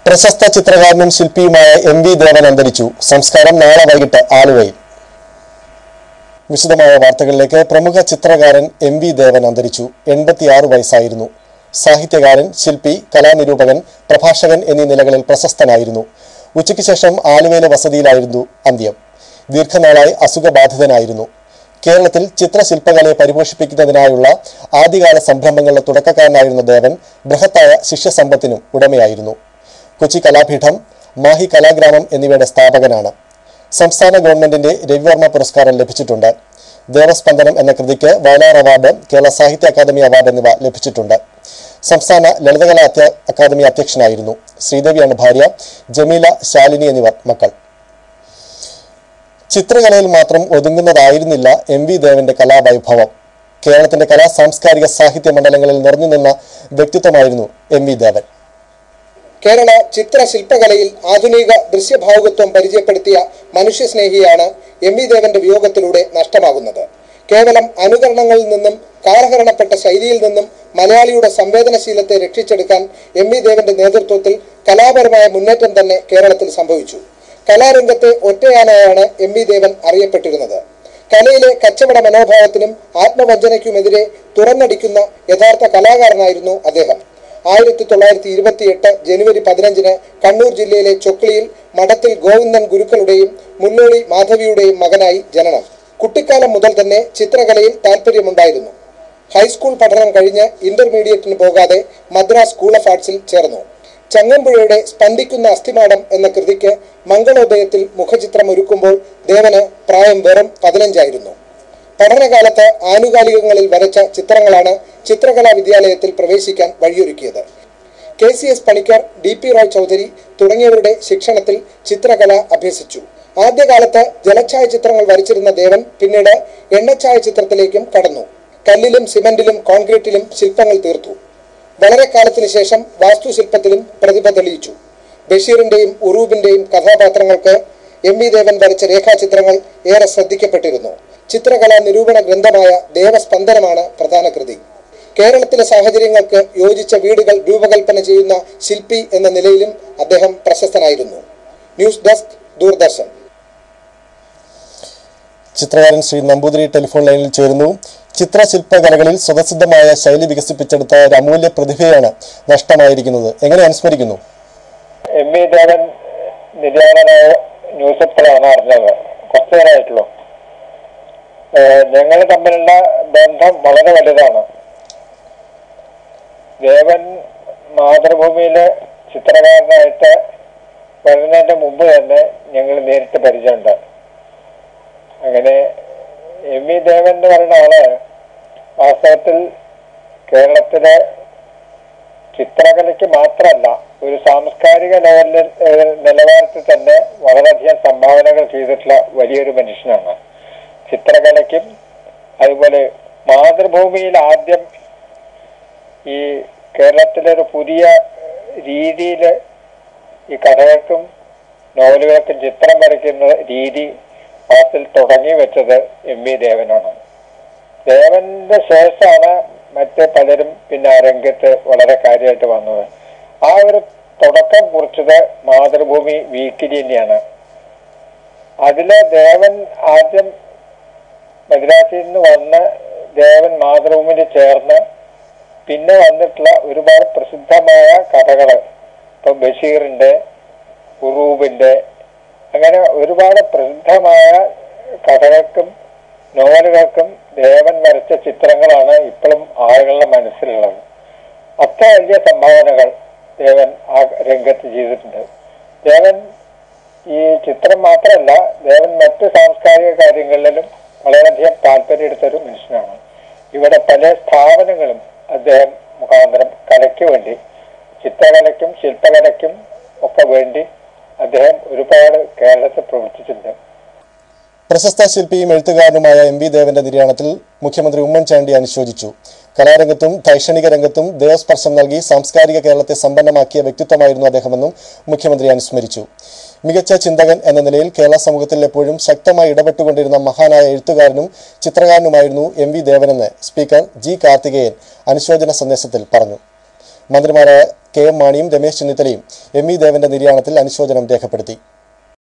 പ്രശസ്ത ചിത്രകാരനും ശില്പിയുമായ M V ദേവൻ അന്തരിച്ചു സംസ്കാരം നാളെ വൈകിട്ട് ആലുവയിൽ വിശദമായ വാർത്തകളിലേക്ക് പ്രമുഖ ചിത്രകാരൻ എം വി ദേവൻ അന്തരിച്ചു എൺപത്തിയാറ് വയസ്സായിരുന്നു സാഹിത്യകാരൻ ശില്പി കലാനിരൂപകൻ പ്രഭാഷകൻ എന്നീ നിലകളിൽ പ്രശസ്തനായിരുന്നു ഉച്ചയ്ക്ക് ശേഷം ആലുവയിലെ വസതിയിലായിരുന്നു അന്ത്യം ദീർഘനാളായി അസുഖബാധിതനായിരുന്നു കേരളത്തിൽ ചിത്രശില്പകലയെ പരിപോഷിപ്പിക്കുന്നതിനായുള്ള ആദ്യകാല സംരംഭങ്ങളുടെ തുടക്കക്കാരനായിരുന്ന ദേവൻ ബൃഹത്തായ ശിഷ്യസമ്പത്തിനും ഉടമയായിരുന്നു കൊച്ചി കലാപീഠം മാഹി കലാഗ്രാമം എന്നിവയുടെ സ്ഥാപകനാണ് സംസ്ഥാന ഗവൺമെന്റിന്റെ രവിവർമ്മ പുരസ്കാരം ലഭിച്ചിട്ടുണ്ട് ദേവസ്പന്ദനം എന്ന കൃതിക്ക് വയലാർ അവാർഡ് കേരള സാഹിത്യ അക്കാദമി അവാർഡ് എന്നിവ ലഭിച്ചിട്ടുണ്ട് സംസ്ഥാന ലളിതകലാ അത്യ- അക്കാദമി അധ്യക്ഷനായിരുന്നു ശ്രീദേവിയാണ് ഭാര്യ ജമീല ശാലിനി എന്നിവർ മക്കൾ ചിത്രകലയിൽ മാത്രം ഒതുങ്ങുന്നതായിരുന്നില്ല എം വി ദേവന്റെ കലാവൈഭവം കേരളത്തിന്റെ കലാ സാംസ്കാരിക സാഹിത്യ മണ്ഡലങ്ങളിൽ നിറഞ്ഞു നിന്ന വ്യക്തിത്വമായിരുന്നു എം വി ദേവൻ കേരള ചിത്രശില്പകലയിൽ ആധുനിക ദൃശ്യഭാവുകത്വം പരിചയപ്പെടുത്തിയ മനുഷ്യസ്നേഹിയാണ് എം വി ദേവന്റെ വിയോഗത്തിലൂടെ നഷ്ടമാകുന്നത് കേവലം അനുകരണങ്ങളിൽ നിന്നും കാലഹരണപ്പെട്ട ശൈലിയിൽ നിന്നും മലയാളിയുടെ സംവേദനശീലത്തെ രക്ഷിച്ചെടുക്കാൻ എം വി ദേവന്റെ നേതൃത്വത്തിൽ കലാപരമായ മുന്നേറ്റം തന്നെ കേരളത്തിൽ സംഭവിച്ചു കലാരംഗത്തെ ഒറ്റയാനായാണ് എം വി ദേവൻ അറിയപ്പെട്ടിരുന്നത് കലയിലെ കച്ചവട മനോഭാവത്തിനും ആത്മവഞ്ചനയ്ക്കുമെതിരെ തുറന്നടിക്കുന്ന യഥാർത്ഥ കലാകാരനായിരുന്നു അദ്ദേഹം ആയിരത്തി തൊള്ളായിരത്തി ഇരുപത്തിയെട്ട് ജനുവരി പതിനഞ്ചിന് കണ്ണൂർ ജില്ലയിലെ ചൊക്ലിയിൽ മഠത്തിൽ ഗോവിന്ദൻ ഗുരുക്കളുടെയും മുല്ലോളി മാധവിയുടെയും മകനായി ജനനം കുട്ടിക്കാലം മുതൽ തന്നെ ചിത്രകലയിൽ താല്പര്യമുണ്ടായിരുന്നു ഹൈസ്കൂൾ പഠനം കഴിഞ്ഞ് ഇന്റർമീഡിയറ്റിന് പോകാതെ മദ്രാസ് സ്കൂൾ ഓഫ് ആർട്സിൽ ചേർന്നു ചങ്ങമ്പുഴയുടെ സ്പന്ദിക്കുന്ന അസ്ഥിമാടം എന്ന കൃതിക്ക് മംഗളോദയത്തിൽ മുഖചിത്രം ഒരുക്കുമ്പോൾ ദേവന് പ്രായം വെറും പതിനഞ്ചായിരുന്നു പഠനകാലത്ത് ആനുകാലികങ്ങളിൽ വരച്ച ചിത്രങ്ങളാണ് ചിത്രകലാ വിദ്യാലയത്തിൽ പ്രവേശിക്കാൻ വഴിയൊരുക്കിയത് K C S Panicker D P Roy Chowdhury തുടങ്ങിയവരുടെ ശിക്ഷണത്തിൽ ചിത്രകല അഭ്യസിച്ചു ആദ്യകാലത്ത് ജലഛായ ചിത്രങ്ങൾ വരച്ചിരുന്ന ദേവൻ പിന്നീട് എണ്ണച്ചായ ചിത്രത്തിലേക്കും കടന്നു കല്ലിലും സിമന്റിലും കോൺക്രീറ്റിലും ശില്പങ്ങൾ തീർത്തു വളരെ കാലത്തിന് ശേഷം വാസ്തുശില്പത്തിലും പ്രതിഭ തെളിയിച്ചു ബഷീറിന്റെയും ഉറൂബിന്റെയും കഥാപാത്രങ്ങൾക്ക് എം വി ദേവൻ വരച്ച രേഖാചിത്രങ്ങൾ ഏറെ ശ്രദ്ധിക്കപ്പെട്ടിരുന്നു ചിത്രകലാ നിരൂപണ ഗ്രന്ഥമായ ദേവസ്പന്ദനമാണ് പ്രധാന കൃതി കേരളത്തിലെ സാഹചര്യങ്ങൾക്ക് യോജിച്ച വീടുകൾ രൂപകൽപ്പന ചെയ്യുന്ന ശില്പി എന്ന നിലയിലും അദ്ദേഹം പ്രശസ്തനായിരുന്നു ന്യൂസ് ഡെസ്ക് ദൂരദർശൻ ചിത്രകാരൻ ശ്രീ നമ്പൂതിരി ടെലിഫോൺ ലൈനിൽ ചേരുന്നു ചിത്രശില്പകലകളിൽ സ്വതസിദ്ധമായ ശൈലി വികസിപ്പിച്ചെടുത്ത ഒരു അമൂല്യ പ്രതിഭയാണ് നഷ്ടമായിരിക്കുന്നത് എങ്ങനെ അനുസ്മരിക്കുന്നു എം വി ദേവൻ നിര്യാതനായ ന്യൂസ് ഇപ്പോഴാണ് അറിഞ്ഞത് കുറച്ചു നേരമായിട്ടുള്ളൂ ഞങ്ങൾ തമ്മിലുള്ള ബന്ധം വളരെ വലുതാണ് ദേവൻ മാതൃഭൂമിയിലെ ചിത്രകാരനായിട്ട് വരുന്നതിന്റെ മുമ്പ് തന്നെ ഞങ്ങൾ നേരിട്ട് പരിചയമുണ്ട് അങ്ങനെ എം വി ദേവൻ എന്ന് പറയുന്ന ആള് വാസ്തവത്തിൽ കേരളത്തിലെ ചിത്രകലയ്ക്ക് മാത്രമല്ല ഒരു സാംസ്കാരിക ലെവലിൽ ഏഹ്, നിലവാരത്തിൽ തന്നെ വളരെയധികം സംഭാവനകൾ ചെയ്തിട്ടുള്ള വലിയൊരു മനുഷ്യനാണ് ചിത്രകലയ്ക്കും അതുപോലെ മാതൃഭൂമിയിൽ ആദ്യം ഈ കേരളത്തിലെ ഒരു പുതിയ രീതിയിൽ ഈ കഥകൾക്കും നോവലുകൾക്കും ചിത്രം വരയ്ക്കുന്ന രീതി വാസ്തവത്തിൽ തുടങ്ങി വെച്ചത് എം വി ദേവനാണ് ദേവന്റെ ശേഷമാണ് മറ്റ് പലരും പിന്നെ ആ രംഗത്ത് വളരെ കാര്യമായിട്ട് വന്നത് ആ ഒരു തുടക്കം കുറിച്ചത് മാതൃഭൂമി വീക്കിലി തന്നെയാണ് അതില് ദേവൻ ആദ്യം മദ്രാസിൽ നിന്ന് വന്ന് ദേവൻ മാതൃഭൂമിയിൽ ചേർന്ന് പിന്നെ വന്നിട്ടുള്ള ഒരുപാട് പ്രസിദ്ധമായ കഥകള് ഇപ്പൊ ബഷീറിന്റെ ഉറൂബിന്റെ അങ്ങനെ ഒരുപാട് പ്രസിദ്ധമായ കഥകൾക്കും നോവലുകൾക്കും ദേവൻ വരച്ച ചിത്രങ്ങളാണ് ഇപ്പോഴും ആളുകളുടെ മനസ്സിലുള്ളത് അത്ര വലിയ സംഭാവനകൾ ദേവൻ ആ രംഗത്ത് ചെയ്തിട്ടുണ്ട് ദേവൻ ഈ ചിത്രം മാത്രമല്ല ദേവൻ മറ്റ് സാംസ്കാരിക കാര്യങ്ങളിലും വളരെയധികം താല്പര്യം എടുത്തൊരു മനുഷ്യനാണ് ഇവിടെ പല സ്ഥാപനങ്ങളും അദ്ദേഹം മുഖാന്തരം കലയ്ക്ക് വേണ്ടി ചിത്രകലയ്ക്കും ശില്പകലയ്ക്കും ഒക്കെ വേണ്ടി അദ്ദേഹം ഒരുപാട് കേരളത്തിൽ പ്രവർത്തിച്ചിട്ടുണ്ട് പ്രശസ്ത ശില്പിയും എഴുത്തുകാരനുമായ എം വി ദേവന്റെ നിര്യാണത്തിൽ മുഖ്യമന്ത്രി ഉമ്മൻചാണ്ടി അനുശോചിച്ചു കലാരംഗത്തും ദൈക്ഷണിക രംഗത്തും ദേവസ്പർശം നൽകി സാംസ്കാരിക കേരളത്തെ സമ്പന്നമാക്കിയ വ്യക്തിത്വമായിരുന്നു അദ്ദേഹമെന്നും മുഖ്യമന്ത്രി അനുസ്മരിച്ചു മികച്ച ചിന്തകൻ എന്ന നിലയിൽ കേരള സമൂഹത്തിൽ എപ്പോഴും ശക്തമായി ഇടപെട്ടുകൊണ്ടിരുന്ന മഹാനായ എഴുത്തുകാരനും ചിത്രകാരനുമായിരുന്നു എം വി ദേവനെന്ന് സ്പീക്കർ ജി കാർത്തികേയൻ അനുശോചന സന്ദേശത്തിൽ പറഞ്ഞു മന്ത്രിമാരായ കെ എം മാണിയും രമേശ് ചെന്നിത്തലയും എം വി ദേവന്റെ നിര്യാണത്തിൽ അനുശോചനം രേഖപ്പെടുത്തി